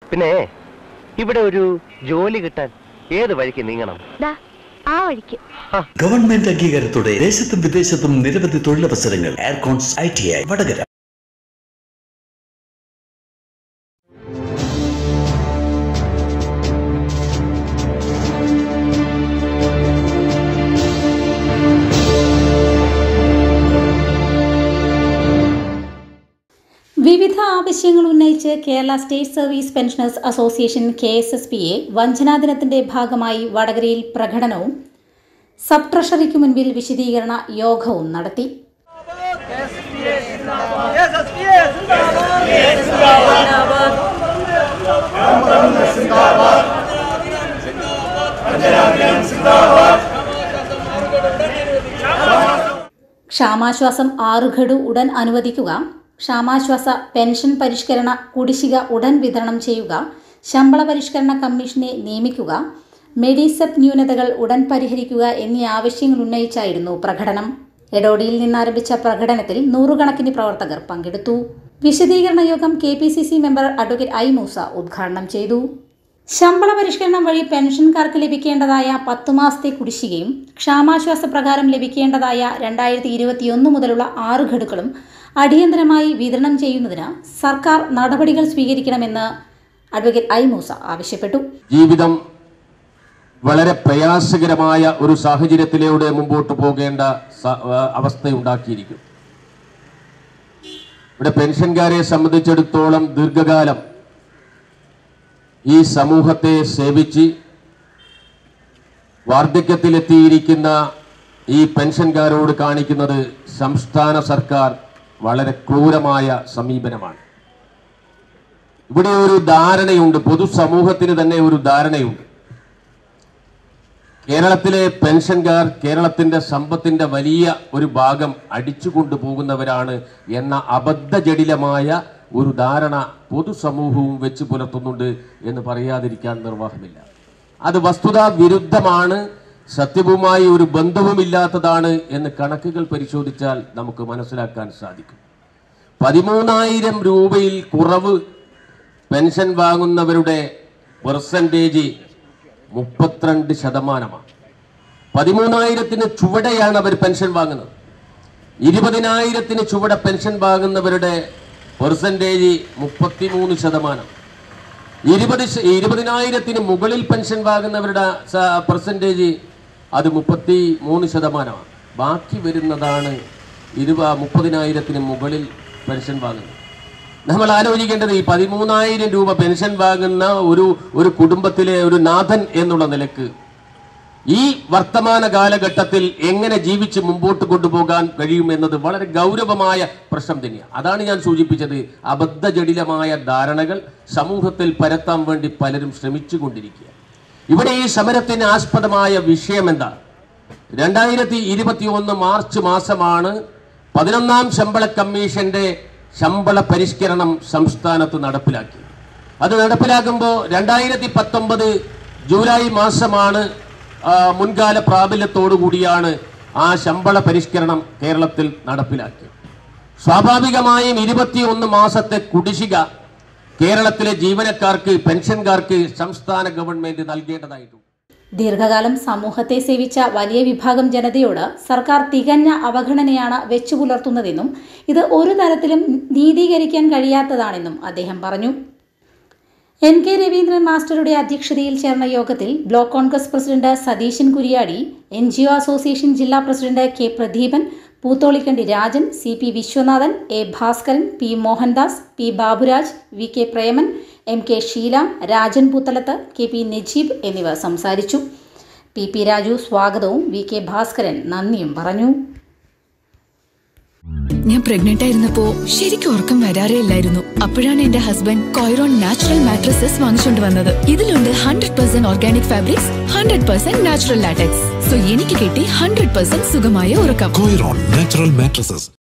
പിന്നെ ഇവിടെ ഒരു ജോലി കിട്ടാൻ ഏത് വഴിക്ക് നീങ്ങണം ദാ ആ വഴിക്ക് ഗവൺമെന്റ് അംഗീകാരത്തോടെ ദേശത്തും വിദേശത്തും നിരവധി തൊഴിലവസരങ്ങൾ എയർകോൺസ് ഐ ടി ഐ വടകര വിവിധ ആവശ്യങ്ങൾ ഉന്നയിച്ച് Kerala state service pensioners association K S S P A വഞ്ചനാ ദിനത്തിന്റെ ഭാഗമായി വടകരയിൽ പ്രകടനവും സബ് ട്രഷറിക്ക് മുൻപിൽ വിശദീകരണ യോഗവും നടത്തി ക്ഷാമാശ്വാസം ആറ് ഗഡു ഉടൻ അനുവദിക്കുക ക്ഷാമാശ്വാസ പെൻഷൻ പരിഷ്കരണ കുടിശ്ശിക ഉടൻ വിതരണം ചെയ്യുക ശമ്പള പരിഷ്കരണ കമ്മീഷനെ നിയമിക്കുക മെഡിസെപ് ന്യൂനതകൾ ഉടൻ പരിഹരിക്കുക എന്നീ ആവശ്യങ്ങൾ ഉന്നയിച്ചായിരുന്നു പ്രകടനം എടോടിയിൽ നിന്നാരംഭിച്ച പ്രകടനത്തിൽ നൂറുകണക്കിന് പ്രവർത്തകർ പങ്കെടുത്തു വിശദീകരണ യോഗം K P C C member advocate I Moosa ഉദ്ഘാടനം ചെയ്തു ശമ്പള പരിഷ്കരണം വഴി പെൻഷൻകാർക്ക് ലഭിക്കേണ്ടതായ പത്തു മാസത്തെ കുടിശ്ശികയും ക്ഷാമാശ്വാസ പ്രകാരം ലഭിക്കേണ്ടതായ രണ്ടായിരത്തി ഇരുപത്തിയൊന്ന് മുതലുള്ള ആറ് ഘടുക്കളും അടിയന്തരമായി വിതരണം ചെയ്യുന്നതിന് സർക്കാർ നടപടികൾ സ്വീകരിക്കണമെന്ന് അഡ്വക്കേറ്റ് ഐ മൂസ ആവശ്യപ്പെട്ടു ജീവിതം വളരെ പ്രയാസകരമായ ഒരു സാഹചര്യത്തിലൂടെ മുമ്പോട്ട് പോകേണ്ട സ- ആ, അവസ്ഥയുണ്ടാക്കിയിരിക്കും ഇവിടെ പെൻഷൻകാരെ സംബന്ധിച്ചിടത്തോളം ദീർഘകാലം ഈ സമൂഹത്തെ സേവിച്ച് വാർദ്ധക്യത്തിലെത്തിയിരിക്കുന്ന ഈ പെൻഷൻകാരോട് കാണിക്കുന്നത് സംസ്ഥാന സർക്കാർ വളരെ ക്രൂരമായ സമീപനമാണ് ഇവിടെ ഒരു ധാരണയുണ്ട് പൊതുസമൂഹത്തിന് തന്നെ ഒരു ധാരണയുണ്ട് കേരളത്തിലെ പെൻഷൻകാർ കേരളത്തിന്റെ സമ്പത്തിന്റെ വലിയ ഒരു ഭാഗം അടിച്ചു കൊണ്ടുപോകുന്നവരാണ് എന്ന അബദ്ധജടിലമായ ഒരു ധാരണ പൊതുസമൂഹവും വെച്ച് പുലർത്തുന്നുണ്ട് എന്ന് പറയാതിരിക്കാൻ നിർവാഹമില്ല അത് വസ്തുതാ വിരുദ്ധമാണ് സത്യവുമായി ഒരു ബന്ധവുമില്ലാത്തതാണ് എന്ന് കണക്കുകൾ പരിശോധിച്ചാൽ നമുക്ക് മനസ്സിലാക്കാൻ സാധിക്കും പതിമൂന്നായിരം രൂപയിൽ കുറവ് പെൻഷൻ വാങ്ങുന്നവരുടെ പെർസെൻറ്റേജ് മുപ്പത്തിരണ്ട് ശതമാനമാണ് പതിമൂന്നായിരത്തിന് ചുവടെയാണ് അവർ പെൻഷൻ വാങ്ങുന്നത് ഇരുപതിനായിരത്തിന് ചുവടെ പെൻഷൻ വാങ്ങുന്നവരുടെ പെർസെൻറ്റേജ് മുപ്പത്തിമൂന്ന് ശതമാനം ഇരുപത് ശ- ഇരുപതിനായിരത്തിന് മുകളിൽ പെൻഷൻ വാങ്ങുന്നവരുടെ പെർസെൻറ്റേജ് അത് മുപ്പത്തി മൂന്ന് ശതമാനമാണ് ബാക്കി വരുന്നതാണ് ഇരുപ മുപ്പതിനായിരത്തിന് മുകളിൽ പെൻഷൻ വാങ്ങുന്നത് നമ്മൾ ആലോചിക്കേണ്ടത് ഈ പതിമൂന്നായിരം രൂപ പെൻഷൻ വാങ്ങുന്ന ഒരു ഒരു കുടുംബത്തിലെ ഒരു നാഥൻ എന്നുള്ള നിലക്ക് ഈ വർത്തമാന കാലഘട്ടത്തിൽ എങ്ങനെ ജീവിച്ച് മുമ്പോട്ട് കൊണ്ടുപോകാൻ കഴിയും എന്നത് വളരെ ഗൗരവമായ പ്രശ്നം തന്നെയാണ് അതാണ് ഞാൻ സൂചിപ്പിച്ചത് അബദ്ധജടിലമായ ധാരണകൾ സമൂഹത്തിൽ പരത്താൻ വേണ്ടി പലരും ശ്രമിച്ചുകൊണ്ടിരിക്കുക ഇവിടെ ഈ സമരത്തിന് ആസ്പദമായ വിഷയം എന്താണ് രണ്ടായിരത്തി ഇരുപത്തി ഒന്ന് മാർച്ച് മാസമാണ് പതിനൊന്നാം ശമ്പള കമ്മീഷന്റെ ശമ്പള പരിഷ്കരണം സംസ്ഥാനത്ത് നടപ്പിലാക്കി അത് നടപ്പിലാക്കുമ്പോൾ രണ്ടായിരത്തി പത്തൊമ്പത് ജൂലൈ മാസമാണ് ആ, മുൻകാല പ്രാബല്യത്തോടു കൂടിയാണ് ആ ശമ്പള പരിഷ്കരണം കേരളത്തിൽ നടപ്പിലാക്കിയത് സ്വാഭാവികമായും ഇരുപത്തിയൊന്ന് മാസത്തെ കുടിശ്ശിക കേരളത്തിലെ ജീവനക്കാർക്ക് പെൻഷൻകാർക്ക് സംസ്ഥാന ഗവൺമെന്റ് നൽകേണ്ടതായിട്ടുണ്ട് ദീർഘകാലം സമൂഹത്തെ സേവിച്ച വലിയ വിഭാഗം ജനതയോട് സർക്കാർ തികഞ്ഞ അവഗണനയാണ് വെച്ചു പുലർത്തുന്നതെന്നും ഇത് ഒരു തരത്തിലും നീതീകരിക്കാൻ കഴിയാത്തതാണെന്നും അദ്ദേഹം പറഞ്ഞു എൻ കെ രവീന്ദ്രൻ മാസ്റ്ററുടെ അധ്യക്ഷതയിൽ ചേർന്ന യോഗത്തിൽ block Congress president Satheesan Kuriyadi N G O association ജില്ലാ president K Pradeepan Poothollikandi Rajan C P Viswanathan A Bhaskaran P Mohandas P Baburaj V K Preman M K Sheela Rajan Puthalath K P Najeeb എന്നിവർ സംസാരിച്ചു പി പി രാജു സ്വാഗതവും വി കെ ഭാസ്കരൻ നന്ദിയും പറഞ്ഞു ഞാൻ പ്രഗ്നന്റ് ആയിരുന്നപ്പോ ശരിക്കും ഉറക്കം വരാറേ ഇല്ലായിരുന്നു അപ്പോഴാണ് എന്റെ ഹസ്ബൻഡ് കോയറോൺ നാച്ചുറൽ മാട്രസസ് വാങ്ങിച്ചുകൊണ്ട് വന്നത് ഇതിലുണ്ട് hundred percent organic fabrics hundred percent natural latex so എനിക്ക് കിട്ടി ഹൺഡ്രഡ് പെർസെന്റ് സുഖമായ ഉറക്കം Coiron Natural Mattresses